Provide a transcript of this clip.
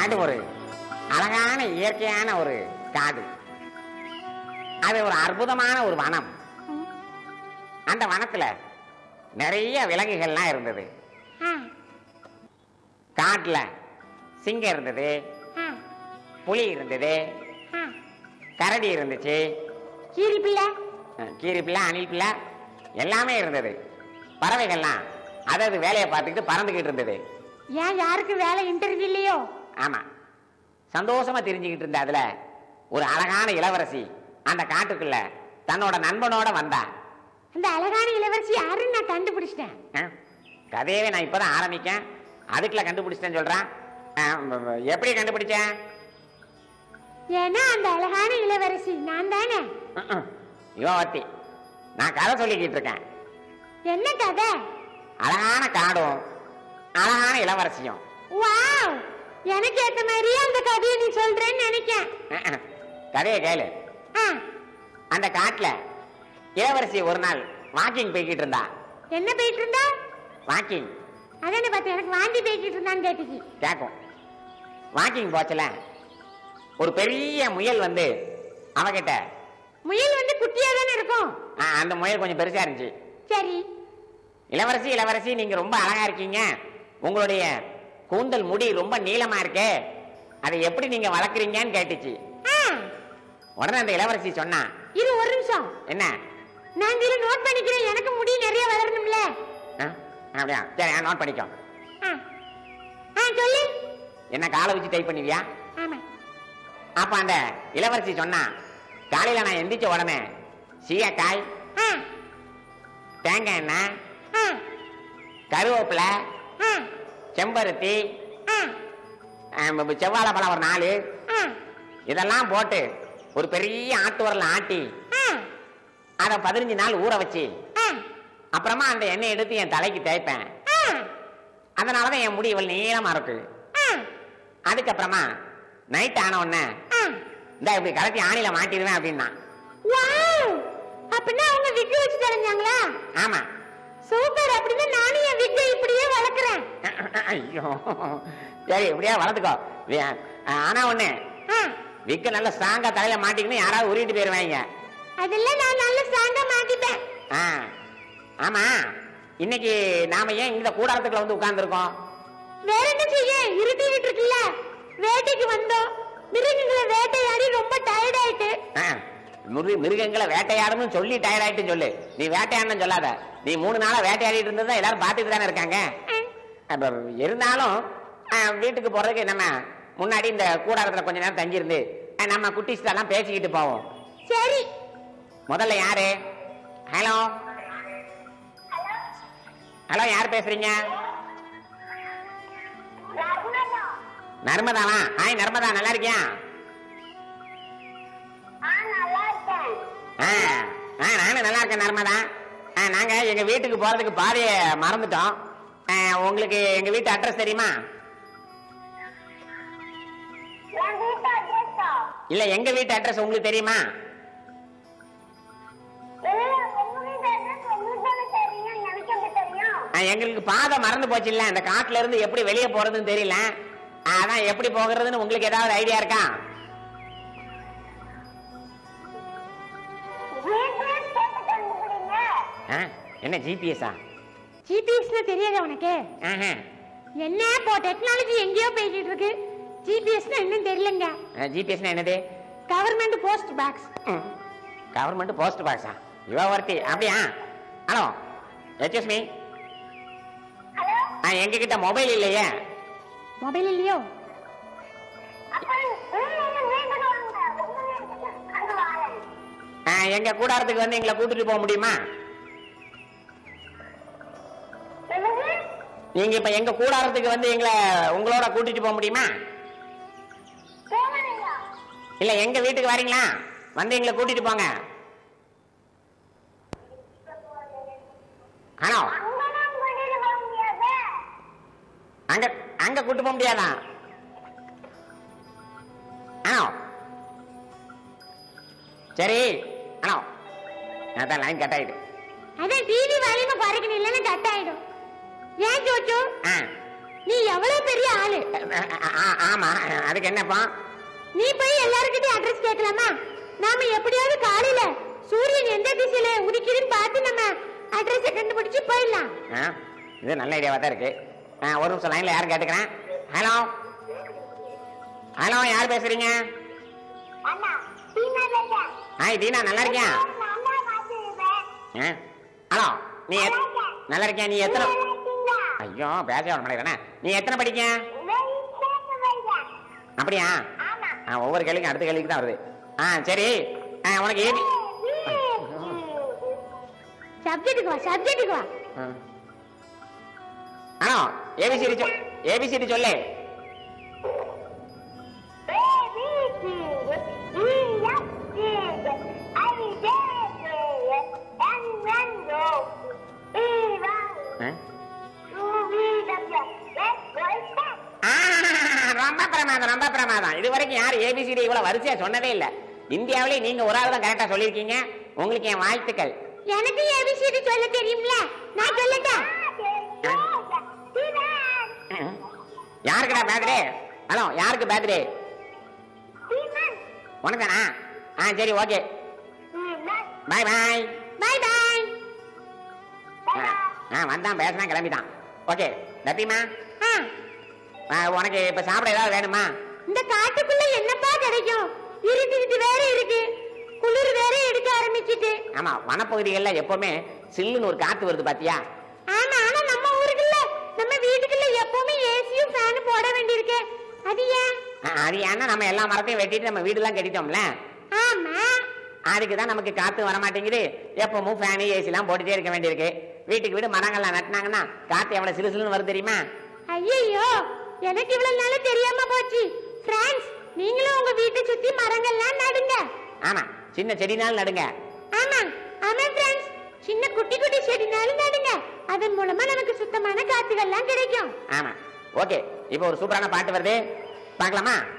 அது ஒரு அழகான இயற்கையான ஒரு காடு அது ஒரு அற்புதமான ஒரு வனம் அந்த வனத்துல நிறைய விலங்குகள்லாம் இருந்தது ஆ, காட்டுல சிங்கம் இருந்தது ஆ, புலி இருந்தது ஆ. கரடி இருந்துச்சு கீரி பிள்ளை அஹ், கீரி பிள்ளை அணில் பிள்ளை எல்லாமே இருந்தது பறவைகள்லாம் அதாவது வேலையை பார்த்துக்கிட்டு பறந்துக்கிட்டு இருந்தது ஏன் யாருக்கு வேலை இன்டர்வியூ இல்லையோ ஆமா சந்தோஷமா தெரிஞ்சுக்கிட்டு இருந்த அதுல ஒரு அழகான இளவரசி அந்த காட்டுக்குள்ள தன்னோட நண்பனோட வந்தா அந்த அழகான இளவரசி யாருன்னு நான் கண்டுபிடிச்சிட்டேன் அஹ், கதையவே நான் இப்பதான் ஆரம்பிக்கேன் அதுக்குள்ள கண்டுபிடிச்சிட்டேன்னு சொல்றான் அஹ், வ- வ- எப்படி கண்டுபிடிச்சேன் ஏன்னா அந்த அழகான இளவரசி நான் தானே ம்ம். இவன் ஒருத்தி நான் கதை சொல்லிக்கிட்டு இருக்கேன் என்ன கதை அழகான காடும் அழகான இளவரசியும் வாவ் எனக்கு ஏத்த மாதிரியே அந்த கதையை நீ சொல்றேன்னு நினைக்கேன் அஹ், அஹ். கதையை கேளு ஆ, அந்த காட்டுல இளவரசி ஒரு நாள் வாக்கிங் போய்கிட்டு இருந்தா என்ன போயிட்டு இருந்தா வாக்கிங் அதானே பார்த்தேன் எனக்கு வாந்தி போய்கிட்டு இருந்தான்னு கேட்டுச்சு கேட்கும் வாக்கிங் போச்சுல ஒரு பெரிய முயல் வந்து அவகிட்ட முயல் வந்து குட்டியா தானே இருக்கும் ஆ, அந்த முயல் கொஞ்சம் பெருசா இருந்துச்சு சரி இளவரசி இளவரசி நீங்க ரொம்ப அழகா இருக்கீங்க உங்களுடைய கூந்தல் முடி ரொம்ப நீளமா இருக்கே அதை எப்படி நீங்க வளர்க்குறீங்கன்னு கேட்டுச்சு ஆ, உடனே அந்த இளவரசி சொன்னா இரு ஒரு நிமிஷம் என்ன நான் இதுல நோட் பண்ணிக்கிறேன் எனக்கு முடி நிறைய வளரணும்ல ஆ, அப்படியா சரி நோட் பண்ணிக்கோ ஆ, ஆ சொல்லு என்ன காலை வச்சு டைப் பண்ணுவியா ஆமா அப்ப அந்த இளவரசி சொன்னா காலையில நான் எந்திரிச்ச உடனே சீயக்காய் ஆ, தேங்காய் எண்ணெய் ஆ, கருவேப்பிலை ஆ, செம்பருத்தி ஆ, ஆம், செவ்வாழை பழம் ஒரு நாலு ஆ, இதெல்லாம் போட்டு ஒரு பெரிய ஆட்டு வரல ஆட்டி ஆ, அதை பதினஞ்சு நாள் ஊற வச்சு ஆ, அப்புறமா அந்த எண்ணெய் எடுத்து என் தலைக்கு தேய்ப்பேன் ஆ, அதனாலதான் என் முடி இவ்வளவு நீளமா இருக்கு ஆ, அதுக்கப்புறமா நைட் ஆன உடனே ஆ. இந்த இப்படி கலட்டி ஆணில மாட்டிடுவேன் அப்படின்னா வாவ் அப்படின்னா அவங்க விக்கு வச்சு தெரிஞ்சாங்களா ஆமா சூப்பர் அப்படின்னா நானும் என் விக்கை இப்படியே வளர்க்குறேன் ஐயோ சரி இப்படியா வளர்த்துக்கோ வே- ஆனா ஒண்ணு ஆ, விக்க நல்ல ஸ்ட்ராங்கா தலையில மாட்டிக்கணும் யாராவது உருவிட்டு போயிருவாங்க அதெல்லாம் நான் நல்ல ஸ்ட்ராங்கா மாட்டிப்பேன் ஆ ஆமா இன்னைக்கு நாம ஏன் இந்த கூடாரத்துக்குள்ள வந்து உட்கார்ந்துருக்கோம் வேற என்ன செய்ய இருட்டிட்டு இருக்குல்ல வேட்டைக்கு வந்தோம் மிருகங்களை வேட்டையாடி ரொம்ப டயர்ட் ஆயிட்டு மிருக மிருகங்களை வேட்டையாடணும்னு சொல்லி டயர்டாயிட்டு சொல்லு நீ வேட்டையாடணும் சொல்லாத நீ மூணு நாளா வேட்டையாடிட்டு இருந்ததை எல்லாரும் பார்த்துட்டு தானே இருக்காங்க அப்ப இருந்தாலும் ஆ, வீட்டுக்கு போறதுக்கு நம்ம முன்னாடி இந்த கூடாரத்துல கொஞ்ச நேரம் தங்கியிருந்து ஆ, நம்ம குட்டிஸ்ட எல்லாம் பேசிக்கிட்டு போவோம் சரி முதல்ல யாரு ஹலோ ஹலோ யார் பேசுறீங்க நர்மதாவா ஹாய் நர்மதா நல்லா இருக்கியா ஆ ஆ நானும் நல்லா இருக்கேன் நர்மதா ஆ நாங்க எங்க வீட்டுக்கு போறதுக்கு பாதைய மறந்துட்டோம் ஆ, உங்களுக்கு எங்க வீட்டு அட்ரஸ் தெரியுமா இல்ல எங்க வீட்டு அட்ரஸ் உங்களுக்கு தெரியுமா ஆ, எங்களுக்கு பாதை மறந்து போச்சு இல்ல இந்த காட்டுல இருந்து எப்படி வெளியே போறதுன்னு தெரியல ஆ, அதான் எப்படி போகிறதுன்னு உங்களுக்கு ஏதாவது ஐடியா இருக்கா ஆ, என்ன ஜிபிஎஸ்ஸா ஜிபிஎஸ்ல தெரியாத உனக்கு என்ன இப்போ டெக்னாலஜி எங்கேயோ போயிட்டு இருக்கு ஜிபிஎஸ்னா இன்னும் தெரியலங்க ஜிபிஎஸ்னா என்னது government post box government post பாக்ஸா இவ ஒருத்தி அப்படியா ஹலோ எக்ஸ்கூஸ் மீ எங்க கிட்ட மொபைல் இல்லையே மொபைல் இல்லையோ ஆ, எங்க கூடாரத்துக்கு வந்து எங்களை கூட்டிட்டு போக முடியுமா நீங்க இப்ப எங்க கூடாரத்துக்கு வந்து எங்களை உங்களோட கூட்டிட்டு போக முடியுமா இல்ல எங்க வீட்டுக்கு வரீங்களா வந்து எங்களை கூட்டிட்டு போங்க ஹலோ அங்க அங்க கூட்டு போக முடியாதா ஹலோ சரி ஹலோ அதான் லைன் கட் ஆயிட்டு அதான் டிவி வால்யூம குறைக்கணும் இல்லைன்னா கட் ஆயிடும் ஏன் சோச்சு ஆ நீ எவ்வளவு பெரிய ஆளு ஆ- ஆ- ஆமா அதுக்கு என்னப்பா நீ போய் எல்லாருக்கிட்டையும் அட்ரஸ் கேட்கலாமா நாம எப்படியாவது காலையில சூரியன் எந்த திசையில உதிக்குதுன்னு பார்த்து நம்ம அட்ரஸை கண்டுபிடிச்சு போயிடலாம் ஆ, இது நல்ல ஐடியாவா தான் இருக்கு ஆ, ஒரு நிமிஷம் லைன்ல யாரும் கேட்டுக்கிறேன் ஹலோ ஹலோ யார் பேசுறீங்க அண்ணா சீனா பேசுறேன் ஹாய் தீனா நல்லா இருக்கியா நான் தான் பார்த்துருப்பேன் ஆ, ஹலோ நீ எத்- நல்லா இருக்கியா நீ எத்தனை ஐயோ பேச வர மாட்டேங்கிறேனே நீ எத்தனை படிக்க அப்படியா ஆமா ஆ, ஒவ்வொரு கேள்விக்கும் அடுத்த கேள்விக்கு தான் வருது ஆ சரி ஆ, உனக்கு ஏபி சப்ஜெக்ட்டுக்கு வா சப்ஜெக்ட்டுக்கு வா ஆ. ஹலோ ஏபிசிடி சொல் ஏபிசிடி சொல்லு ஆ? ஆ, ரொம்ப பிரமாதம் ரொம்ப பிரமாதம் இது வரைக்கும் யாரும் ஏபிசிடி இவ்வளவு வரிசையா சொன்னதே இல்ல இந்தியாவிலே நீங்க ஒரு ஆள் தான் கரெக்டா சொல்லியிருக்கீங்க உங்களுக்கு என் வாழ்த்துக்கள் எனக்கு ஏபிசிடி சொல்ல தெரியும்ல நான் சொல்லட்டா ம். யாருக்குடா பேர்த்டே ஹலோ யாருக்கு பேர்த்டே உனக்கு தானா ஆ சரி ஓகே பாய் பாய் பாய் பாய் ஆ வந்தான் பேசினா கிளம்பிட்டான் ஓகே டப்பிமா ஆ உனக்கு இப்ப சாப்பிட ஏதாவது வேணுமா இந்த காட்டுக்குள்ள என்னப்பா கிடைக்கும் இருட்டிக்கிட்டு வேற இருக்கு குளிர் வேற எடுக்க ஆரம்பிச்சிட்டு ஆமா வனப்பகுதிகள்ல எப்பவுமே சில்லுன்னு ஒரு காத்து வருது பாத்தியா ஆமா ஆனா நம்ம ஊருக்குள்ள நம்ம வீட்டுக்குள்ள எப்பவுமே ஏசியும் ஃபேனும் போட வேண்டியிருக்கு அது ஏன் ஆ, அது ஏன்னா நம்ம எல்லா மரத்தையும் வெட்டிட்டு நம்ம வீடுலாம் கட்டிட்டோம்ல ஆமா அதுக்கு தான் நமக்கு காத்து வர மாட்டேங்குது எப்பவும் ஃபேனு ஏசிலாம் போட்டுட்டே இருக்க வேண்டியிருக்கு வீட்டுக்கு வீடு மரங்கள்லாம் நட்டினாங்கன்னா காத்து எவ்வளவு சிலு சிலுன்னு வரும் தெரியுமா ஐயோ எனக்கு இவ்வளவு நாள் தெரியாம போச்சு பிரான்ஸ் நீங்களும் உங்க வீட்டை சுத்தி மரங்கள்லாம் நடுங்க ஆமா சின்ன செடினாலும் நடுங்க ஆமா ஆமா பிரான்ஸ் சின்ன குட்டி குட்டி செடினாலும் நடுங்க அதன் மூலமா நமக்கு சுத்தமான காத்துகள்லாம் கிடைக்கும் ஆமா ஓகே இப்போ ஒரு சூப்பரான பாட்டு வருது பார்க்கலாமா